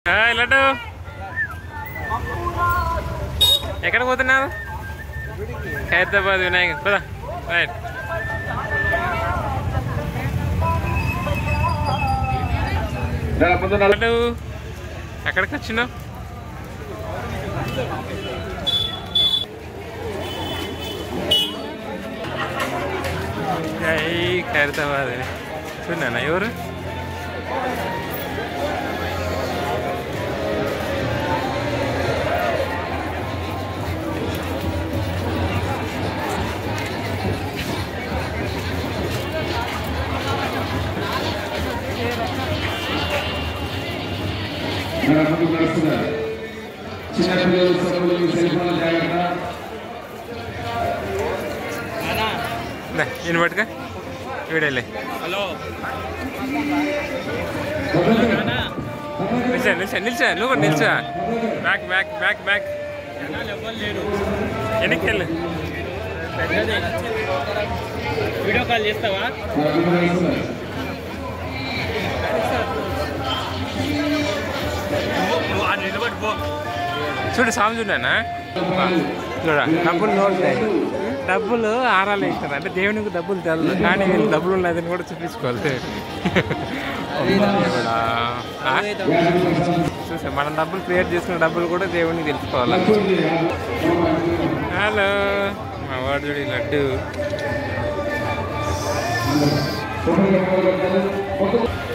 Hi laddu ఎక్కడ పోతున్నావు హైదరాబాద్ వినాయక పదా రైట్ లడ్డు ఎక్కడికి వచ్చినావు జై ఖైరతాబాద్ చూడన్నా ఎవరు ముందుకు నడుస్తున్నారు చిన్నపిల్లలు సభ్యులు సెల్ ఫోన్ జాగ్రత్త దా, ఈయన పట్టుక వీడేలే నిల్చా నిల్చా నిల్చా నువ్వు కూడా నిల్చా బ్యాక్ బ్యాక్ బ్యాక్ బ్యాక్ వెనక్కి వెళ్ళు వీడియో కాల్ చేస్తావా ముందుకు నడుస్తున్నారు చూడు సాగు చూడనా చూడ డబ్బులు నోడతాయి డబ్బులు ఆరాలు ఇస్తారు అంటే దేవునికి డబ్బులు తెలదు కానీ వీళ్ళు డబ్బులు ఉన్నదని కూడా చూపించుకోవాలి అమ్మా దేవుడా. ఆ? చూసా మనం డబ్బులు క్రియేట్ చేసుకున్న డబ్బులు కూడా దేవునికి తెలుసుకోవాలి హలో మా వాడు చూడు ఈ లడ్డు ఫోటోలు